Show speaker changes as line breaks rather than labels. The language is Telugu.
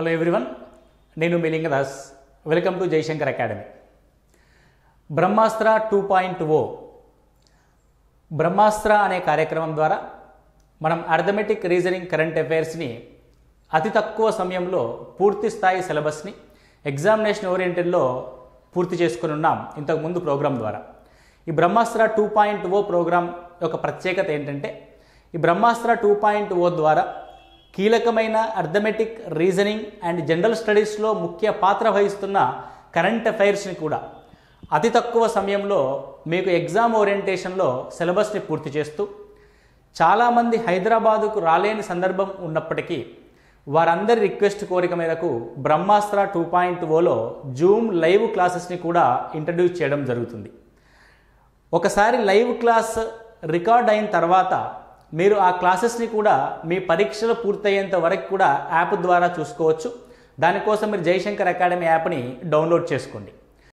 హలో ఎవ్రీవన్ నేను Milingadas welcome to Jayashankar academy Brahmastra two point O Brahmastra అనే కార్యక్రమం ద్వారా మనం అర్థమెటిక్ రీజనింగ్ కరెంట్ అఫైర్స్ని అతి తక్కువ సమయంలో పూర్తి స్థాయి సిలబస్ని ఎగ్జామినేషన్ ఓరియంటెడ్లో పూర్తి చేసుకుని ఉన్నాం ఇంతకుముందు ప్రోగ్రాం ద్వారా ఈ Brahmastra two point O program యొక్క ప్రత్యేకత ఏంటంటే ఈ బ్రహ్మాస్త్ర టూ పాయింట్ ఓ ద్వారా కీలకమైన అర్థమెటిక్ రీజనింగ్ అండ్ జనరల్ స్టడీస్లో ముఖ్య పాత్ర వహిస్తున్న కరెంట్ అఫైర్స్ని కూడా అతి తక్కువ సమయంలో మీకు ఎగ్జామ్ ఓరియంటేషన్లో సిలబస్ని పూర్తి చేస్తూ చాలామంది హైదరాబాదుకు రాలేని సందర్భం ఉన్నప్పటికీ వారందరి రిక్వెస్ట్ కోరిక మేరకు బ్రహ్మాస్త్ర టూ పాయింట్ ఓలో జూమ్ లైవ్ క్లాసెస్ని కూడా ఇంట్రడ్యూస్ చేయడం జరుగుతుంది ఒకసారి లైవ్ క్లాస్ రికార్డ్ అయిన తర్వాత మీరు ఆ క్లాసెస్ని కూడా మీ పరీక్షలు పూర్తయ్యేంత వరకు కూడా యాప్ ద్వారా చూసుకోవచ్చు దానికోసం మీరు జయశంకర్ అకాడమీ యాప్ని డౌన్లోడ్ చేసుకోండి